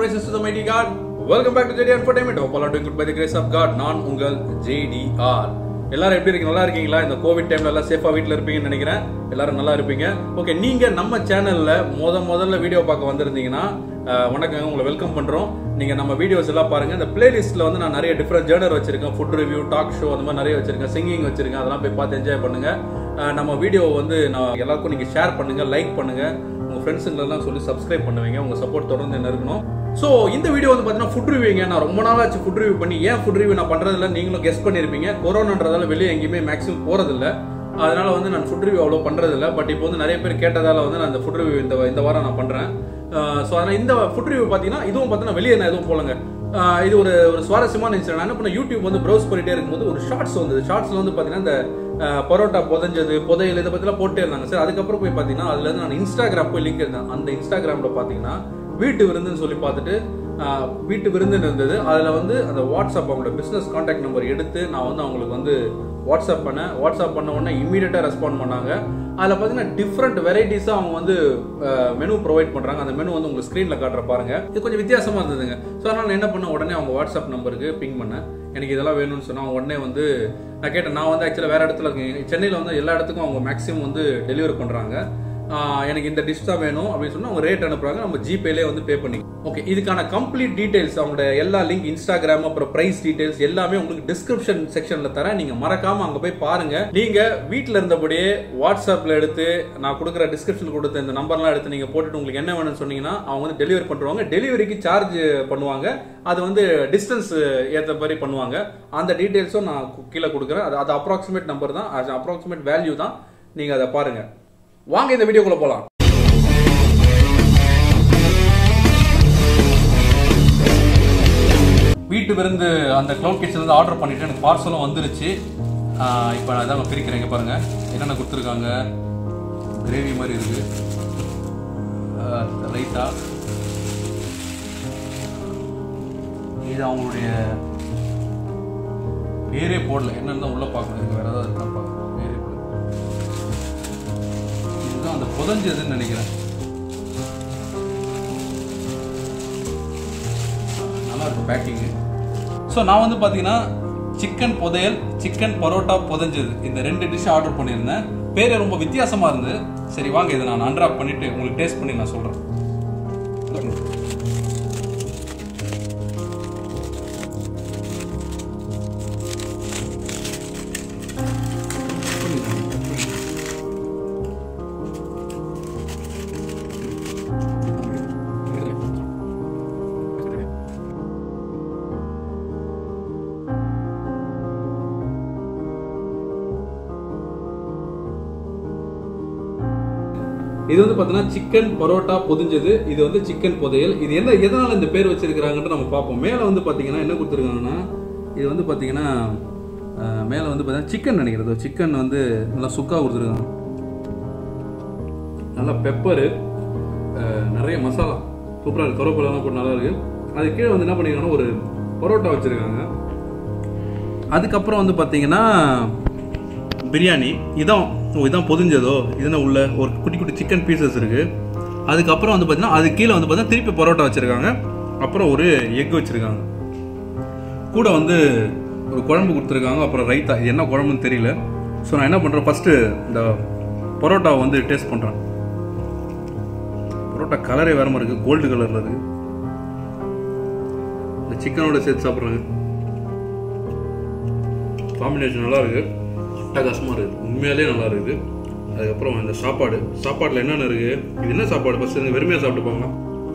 praises to the mighty God. Welcome back to JD Entertainment. Hope all are doing good by the grace of God. நான் உங்கள் JDR. எல்லாரும் எப்படி இருக்கீங்க நல்லா இருக்கீங்களா இந்த கோவிட் டைம்ல எல்லாம் சேஃபா வீட்ல இருப்பீங்கன்னு நினைக்கிறேன் எல்லாரும் நல்லா இருப்பீங்க ஓகே நீங்க நம்ம சேனல்ல முத முதல்ல வீடியோ பார்க்க வந்திருந்தீங்கன்னா அஹ், வணக்கங்க உங்களை வெல்கம் பண்றோம் நீங்க நம்ம வீடியோஸ் எல்லாம் பாருங்க இந்த பிளேலிஸ்ட்ல வந்து நான் நிறைய டிஃப்ரெண்ட் ஜேர்னர் வச்சிருக்கேன் ஃபுட் ரிவ்யூ டாக் ஷோ அந்த மாதிரி நிறைய வச்சிருக்கேன் சிங்கிங் வச்சிருக்கேன் அதெல்லாம் போய் பார்த்து என்ஜாய் பண்ணுங்க அஹ், நம்ம வீடியோ வந்து நான் எல்லாருக்கும் நீங்க ஷேர் பண்ணுங்க லைக் பண்ணுங்க உங்க ஃப்ரெண்ட்ஸுங்களெல்லாம் சொல்லி சப்ஸ்கிரைப் பண்ணுவீங்க உங்க சப்போர்ட் தொடர்ந்து என்ன இருக்கணும் ஸோ இந்த வீடியோ வந்து பார்த்தீங்கன்னா ஃபுட் ரிவ்யூங்க நான் ரொம்ப நாளாச்சு ஃபுட் ரிவ்யூ பண்ணி ஏன் ஃபுட் ரிவ்யூ நான் பண்றதில்ல நீங்களும் கெஸ் பண்ணியிருப்பீங்க கொரோனான்றதால வெளியே எங்கேயுமே மேக்ஸிமம் போறதில்ல அதனால வந்து நான் ஃபுட் ரிவ்யூ அவ்வளோ பண்றதில்ல பட் இப்போ வந்து நிறைய பேர் கேட்டதால வந்து நான் இந்த ஃபுட் ரிவ்யூ இந்த இந்த வாரம் நான் பண்றேன் ஸோ அதனால் இந்த ஃபுட் ரிவ்யூ பார்த்தீங்கன்னா இதுவும் பார்த்தீங்கன்னா வெளியே நான் எதுவும் போலங்க ஆஹ் இது ஒரு ஒரு சுவாரஸ்யமான இன்சிடென்ட் நான் என்ன பண்ண யூடியூப் வந்து ப்ரௌஸ் பண்ணிட்டே இருக்கும்போது ஒரு ஷார்ட்ஸ் வந்தது ஷார்ட்ஸ்ல வந்து பார்த்தீங்கன்னா இந்த ஆஹ் பரோட்டா புதஞ்சது புதையல் இதை பற்றிலாம் போட்டே இருந்தாங்க சார் அதுக்கப்புறம் போய் பார்த்தீங்கன்னா அதுல இருந்து நான் இன்ஸ்டாகிராம் போய் லிங்க் இருந்தேன் அந்த இன்ஸ்டாகிராம்ல பார்த்தீங்கன்னா வீட்டு விருந்துன்னு சொல்லி பார்த்துட்டு ஆஹ் வீட்டு விருந்துன்னு இருந்தது அதுல வந்து அந்த வாட்ஸ்அப் அவங்களோட பிசினஸ் கான்டாக்ட் நம்பர் எடுத்து நான் வந்து அவங்களுக்கு வந்து வாட்ஸ்அப் பண்ணேன் வாட்ஸ்அப் பண்ண உடனே இமீடியட்டா ரெஸ்பாண்ட் பண்ணாங்க அதில் பார்த்தீங்கன்னா டிஃப்ரெண்ட் வெரைட்டிஸாக அவங்க வந்து மெனு ப்ரொவைட் பண்ணுறாங்க அந்த மெனு வந்து உங்களுக்கு ஸ்க்ரீனில் காட்டுற பாருங்க இது கொஞ்சம் வித்தியாசமாக இருந்ததுங்க ஸோ அதனால் நான் என்ன பண்ணேன் உடனே அவங்க வாட்ஸ்அப் நம்பருக்கு பிங் பண்ணேன் எனக்கு இதெல்லாம் வேணும்னு சொன்னா அவங்க உடனே வந்து நான் கேட்டேன் நான் வந்து ஆக்சுவலாக வேற இடத்துல இருக்கேன் சென்னையில் வந்து எல்லா இடத்துக்கும் அவங்க மேக்ஸிமம் வந்து டெலிவரி பண்ணுறாங்க எனக்கு இந்த டிஷ் தான் வேணும் அப்படின்னு சொன்னா அவங்க ரேட் அனுப்புறாங்க நம்ம ஜிபேலே வந்து பே பண்ணி ஓகே இதுக்கான கம்ப்ளீட் டீடைல்ஸ் அவங்களோட எல்லா லிங்க் இன்ஸ்டாகிராம் அப்புறம் பிரைஸ் டீடைல்ஸ் எல்லாமே உங்களுக்கு டிஸ்கிரிப்ஷன் செக்ஷன்ல தரேன் நீங்க மறக்காம அங்க போய் பாருங்க நீங்க வீட்ல இருந்தபடியே வாட்ஸ்அப்ல எடுத்து நான் கொடுக்குற டிஸ்கிரிப்ஷன் கொடுத்த இந்த நம்பர்லாம் எடுத்து நீங்க போட்டுட்டு உங்களுக்கு என்ன வேணும்னு சொன்னீங்கன்னா அவங்க வந்து டெலிவரி பண்ணுவாங்க டெலிவரிக்கு சார்ஜ் பண்ணுவாங்க அது வந்து டிஸ்டன்ஸ் ஏற்ற மாதிரி பண்ணுவாங்க அந்த டீடைல்ஸும் நான் கு- கீழே கொடுக்குறேன் அது அது அப்ராக்சிமேட் நம்பர் தான் அது அப்ராக்சிமேட் வேல்யூ தான் நீங்க அதை பாருங்க வாங்க இந்த வீடியோக்குள்ள போலாம் வீட்டு விருந்து அந்த க்ளவுட் கிச்சன் வந்து ஆர்டர் பண்ணிட்டு எனக்கு பார்சலும் வந்துருச்சு இப்போ நான் இதான் பிரிக்கிறேன் இங்க பாருங்க என்னென்ன கொடுத்துருக்காங்க கிரேவி மாதிரி இருக்கு ரைத்தா இது அவங்களுடைய பேரே போடல என்னன்னு தான் உள்ள பார்க்கணும் இருக்கு வேற ஏதாவது இருக்கா பார்க்கணும் பேரே போடல இதுதான் அந்த புதஞ்சதுன்னு நினைக்கிறேன் நல்லா இருக்கு பேக்கிங்கு ஸோ நான் வந்து பார்த்தீங்கன்னா சிக்கன் புதையல் சிக்கன் பரோட்டா புதஞ்சது இந்த ரெண்டு டிஷ் ஆர்டர் பண்ணியிருந்தேன் பேரே ரொம்ப வித்தியாசமா இருந்தது சரி வாங்க இதை நான் அன்ராப் பண்ணிட்டு உங்களுக்கு டேஸ்ட் பண்ணி நான் சொல்றேன் இது வந்து பார்த்தீங்கன்னா சிக்கன் பரோட்டா பொதிஞ்சது இது வந்து சிக்கன் புதையல் இது என்ன எதனால இந்த பேர் வச்சிருக்கிறாங்கன்னு நம்ம பார்ப்போம் மேலே வந்து பார்த்தீங்கன்னா என்ன கொடுத்துருக்காங்கன்னா இது வந்து பார்த்தீங்கன்னா அஹ், மேலே வந்து பார்த்தீங்கன்னா சிக்கன் நினைக்கிறது சிக்கன் வந்து நல்லா சுக்கா கொடுத்துருக்காங்க நல்லா பெப்பரு நிறைய மசாலா சூப்பராக இருக்கு கருவேப்பிலாம் போட்டு நல்லா இருக்கு அது கீழே வந்து என்ன பண்ணிருக்காங்கன்னா ஒரு பரோட்டா வச்சிருக்காங்க அதுக்கப்புறம் வந்து பார்த்தீங்கன்னா பிரியாணி இதான் ஓ இதான் பொதிஞ்சதோ இதுனா உள்ள ஒரு குட்டி குட்டி சிக்கன் பீசஸ் இருக்கு அதுக்கப்புறம் வந்து பார்த்தீங்கன்னா அது கீழே வந்து பார்த்தீங்கன்னா திருப்பி பரோட்டா வச்சிருக்காங்க அப்புறம் ஒரு எக் வச்சிருக்காங்க கூட வந்து ஒரு குழம்பு கொடுத்துருக்காங்க அப்புறம் ரைத்தா இது என்ன குழம்புன்னு தெரியல ஸோ நான் என்ன பண்ணுறேன் ஃபஸ்ட்டு இந்த பரோட்டாவை வந்து டேஸ்ட் பண்ணுறேன் பரோட்டா கலரே வேற மாதிரி இருக்கு கோல்டு கலரில் இருக்கு இந்த சிக்கனோட சேர்த்து சாப்பிட்றாங்க காம்பினேஷன் நல்லா இருக்கு அட்டகாசமாக இருக்குது உண்மையாலே நல்லா இருக்குது அதுக்கப்புறம் இந்த சாப்பாடு சாப்பாட்டில் என்னென்ன இருக்கு இது என்ன சாப்பாடு ஃபஸ்ட்டு வெறுமையாக சாப்பிட்டு போங்க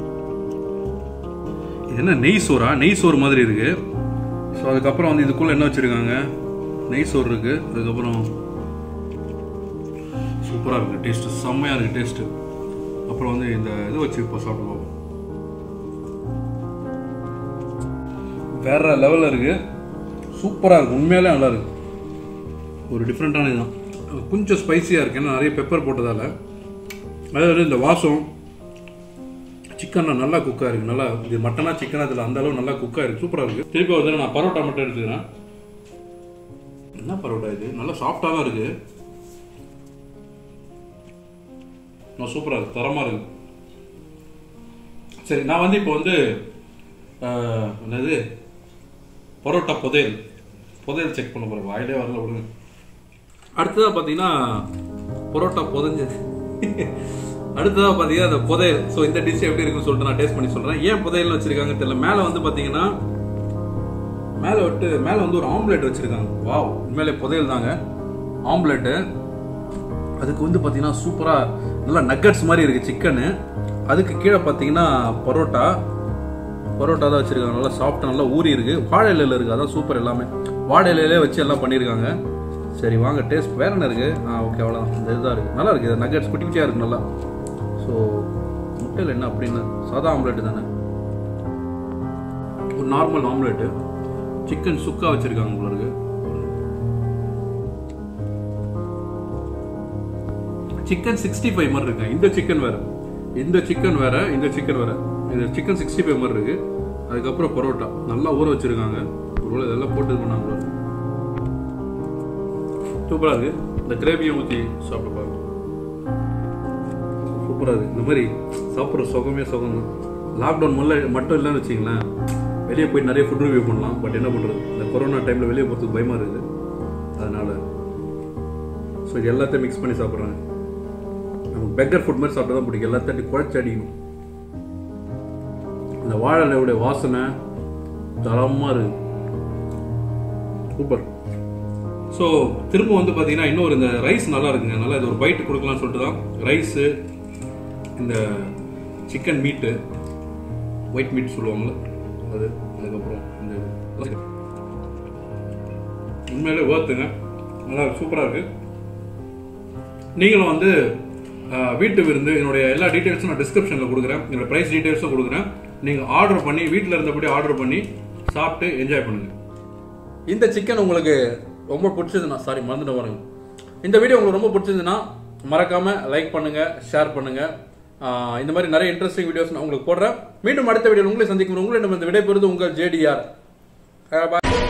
இது என்ன நெய் சோறா நெய் சோறு மாதிரி இருக்கு ஸோ அதுக்கப்புறம் வந்து இதுக்குள்ள என்ன வச்சிருக்காங்க நெய் சோறு இருக்கு அதுக்கப்புறம் சூப்பராக இருக்கு டேஸ்ட் செம்மையாக இருக்கு டேஸ்ட் அப்புறம் வந்து இந்த இது வச்சு இப்போ சாப்பிட்டு பார்ப்போம் வேற லெவலில் இருக்கு சூப்பராக இருக்கு உண்மையாலே நல்லா இருக்கு ஒரு டிஃப்ரெண்ட்டான இதுதான் கொஞ்சம் ஸ்பைசியாக இருக்கு ஏன்னா நிறைய பெப்பர் போட்டதால அதாவது இந்த வாசம் சிக்கன் நல்லா குக்காக இருக்கு நல்லா இது மட்டனா சிக்கனா இதில் அந்த அளவு நல்லா குக்காக இருக்கு சூப்பராக இருக்கு திருப்பி ஒரு தடவை நான் பரோட்டா மட்டும் எடுத்துக்கிறேன் என்ன பரோட்டா இது நல்லா சாஃப்டாக தான் இருக்கு நல்லா சூப்பராக இருக்கு தரமாக இருக்கு சரி நான் வந்து இப்போ வந்து ஆஹ், என்னது பரோட்டா புதையல் புதையல் செக் பண்ண போகிறேன் வாயிலே வரல விடுங்க அடுத்ததாக பார்த்தீங்கன்னா பரோட்டா புதைஞ்சது அடுத்ததாக பார்த்தீங்கன்னா அந்த புதையல் ஸோ இந்த டிஷ் எப்படி இருக்குன்னு சொல்லிட்டு நான் டேஸ்ட் பண்ணி சொல்கிறேன் ஏன் புதையல்னு வச்சிருக்காங்கன்னு தெரியல மேலே வந்து பார்த்தீங்கன்னா மேலே விட்டு மேலே வந்து ஒரு ஆம்லெட் வச்சிருக்காங்க வாவ் உண்மையிலே புதையல் தாங்க ஆம்லெட்டு அதுக்கு வந்து பார்த்தீங்கன்னா சூப்பராக நல்லா நக்கட்ஸ் மாதிரி இருக்குது சிக்கனு அதுக்கு கீழே பார்த்தீங்கன்னா பரோட்டா பரோட்டா தான் வச்சிருக்காங்க நல்லா சாஃப்டாக நல்லா ஊறி இருக்கு வாழை இலையில இருக்கு அதான் சூப்பர் எல்லாமே வாழை இலையிலே வச்சு எல்லாம் பண்ணியிருக்காங்க சரி வாங்க டேஸ்ட் வேற என்ன இருக்கு ஆ ஓகே அவ்வளோதான் இந்த இதுதான் இருக்கு நல்லா இருக்கு இது நக்கட்ஸ் குட்டி குட்டியாக இருக்கு நல்லா ஸோ முட்டையில் என்ன அப்படின்னு சாதா ஆம்லெட் தானே ஒரு நார்மல் ஆம்லெட்டு சிக்கன் சுக்கா வச்சிருக்காங்க போல இருக்கு சிக்கன் சிக்ஸ்டி ஃபைவ் மாதிரி இருக்கு இந்த சிக்கன் வேற இந்த சிக்கன் வேற இந்த சிக்கன் வேற இந்த சிக்கன் சிக்ஸ்டி ஃபைவ் மாதிரி இருக்கு அதுக்கப்புறம் பரோட்டா நல்லா ஊற வச்சிருக்காங்க ஒருவேளை இதெல்லாம் போட்டு இது பண்ணாங்க சூப்பரா இருக்கு இந்த கிரேவியை ஊற்றி சாப்பிட்டு பாருங்க சூப்பரா இருக்கு இந்த மாதிரி சாப்பிட்ற சுகமே சுகம் தான் லாக்டவுன் முல்ல மட்டும் இல்லைன்னு வச்சிங்களேன் வெளியே போய் நிறைய ஃபுட் ரிவ்யூ பண்ணலாம் பட் என்ன பண்றது இந்த கொரோனா டைம்ல வெளியே போகிறதுக்கு பயமா இருக்குது அதனால ஸோ இது எல்லாத்தையும் மிக்ஸ் பண்ணி சாப்பிட்றாங்க நமக்கு பெக்கர் ஃபுட் மாதிரி சாப்பிட்டா தான் பிடிக்கும் எல்லாத்தையும் குழச்சி அடிக்கணும் இந்த வாழை இலையோட வாசனை தரமாக இருக்கு சூப்பர் ஸோ திரும்ப வந்து பார்த்தீங்கன்னா இன்னொரு இந்த ரைஸ் நல்லா இருக்குங்க நல்லா இது ஒரு பைட்டு கொடுக்கலாம்னு சொல்லிட்டு தான் ரைஸு இந்த சிக்கன் மீட்டு ஒயிட் மீட் சொல்லுவாங்கள்ல அது அதுக்கப்புறம் இந்த இது. உண்மையிலே வேர்த்துங்க நல்லா சூப்பராக இருக்கு நீங்களும் வந்து அஹ், வீட்டு விருந்து என்னுடைய எல்லா டீட்டெயில்ஸும் நான் டிஸ்கிரிப்ஷனில் கொடுக்குறேன் என்னோட ப்ரைஸ் டீட்டெயில்ஸும் கொடுக்குறேன் நீங்கள் ஆர்டர் பண்ணி வீட்டில் இருந்தபடி ஆர்டர் பண்ணி சாப்பிட்டு என்ஜாய் பண்ணுங்க இந்த சிக்கன் உங்களுக்கு ரொம்ப பிடிச்சதுன்னா சாரி மறந்துட்டு வரேங்க இந்த வீடியோ உங்களுக்கு ரொம்ப பிடிச்சதுன்னா மறக்காம லைக் பண்ணுங்க ஷேர் பண்ணுங்க ஆஹ் இந்த மாதிரி நிறைய இன்ட்ரெஸ்டிங் வீடியோஸ் நான் உங்களுக்கு போடுறேன் மீண்டும் அடுத்த வீடியோ உங்களை சந்திக்கும் உங்களை நம்ம இந்த விடைபெறுது உங்கள் ஜேடிஆர் பாய்